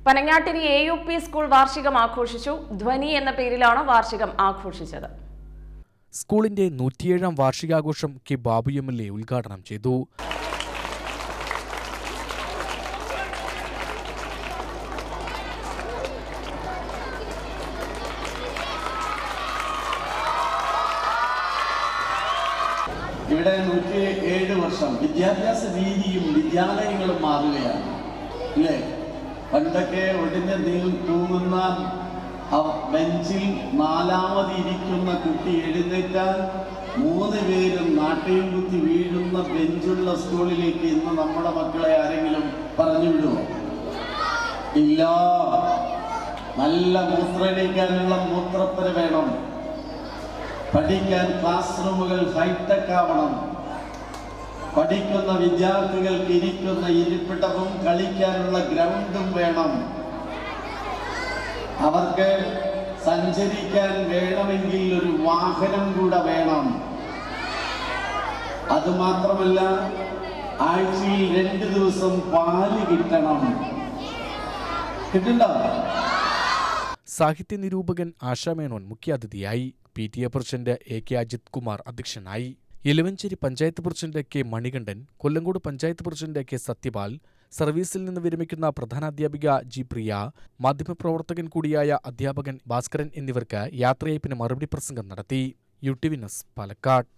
പനങ്ങാട്ടിരി A U P school വാർഷികം ആഘോഷിച്ചു ധ്വനി എന്ന പേരിലാണ് വാർഷികം ആഘോഷിച്ചത് സ്കൂളിന്റെ നൂറ്റിയേഴാം വാർഷികാഘോഷം K Babu M L A ഉദ്ഘാടനം ചെയ്തു ഇവിടെ നൂറ്റി ഏഴ് വർഷം വിദ്യാഭ്യാസ രീതിയും വിദ്യാലയങ്ങളും മാറുകയാണ് ഇല്ലേ പണ്ടൊക്കെ ഒടിഞ്ഞ നീ തൂങ്ങുന്ന ആ ബെഞ്ചിൽ നാലാമത് ഇരിക്കുന്ന കുട്ടി എഴുന്നേറ്റാൽ മൂന്ന് പേരും നാട്ടയും കുത്തി വീഴുന്ന ബെഞ്ചുള്ള സ്കൂളിലേക്ക് ഇന്ന് നമ്മുടെ മക്കളെ ആരെങ്കിലും പറഞ്ഞു വിടുമോ ഇല്ല നല്ല മൂത്രമൊഴിക്കാനുള്ള മൂത്രപ്പര വേണം പഠിക്കാൻ ക്ലാസ് റൂമുകൾ ഹൈടെക് ആവണം പഠിക്കുന്ന വിദ്യാർത്ഥികൾക്ക് ഇരിക്കുന്ന ഇരിപ്പിടവും കളിക്കാനുള്ള ഗ്രൗണ്ടും വേണം അവർക്ക് സഞ്ചരിക്കാൻ വേണമെങ്കിൽ ഒരു വാഹനം കൂടെ വേണം അതുമാത്രമല്ല ആഴ്ചയിൽ രണ്ട് ദിവസം പാല് കിട്ടണം കിട്ടണ്ടോ സാഹിത്യ നിരൂപകൻ ആശാ മേനോൻ മുഖ്യാതിഥിയായി P T A president A K Ajith Kumar അധ്യക്ഷനായി Elavanchery panchayat president K Manikandan Kollengode panchayat president K Sathyapal സർവീസിൽ നിന്ന് വിരമിക്കുന്ന പ്രധാനാധ്യാപിക ജി പ്രിയ മാധ്യമപ്രവർത്തകൻ കൂടിയായ അധ്യാപകൻ ഭാസ്കരൻ എന്നിവർക്ക് യാത്രയയപ്പിന് മറുപടി പ്രസംഗം നടത്തി U T V news Palakkad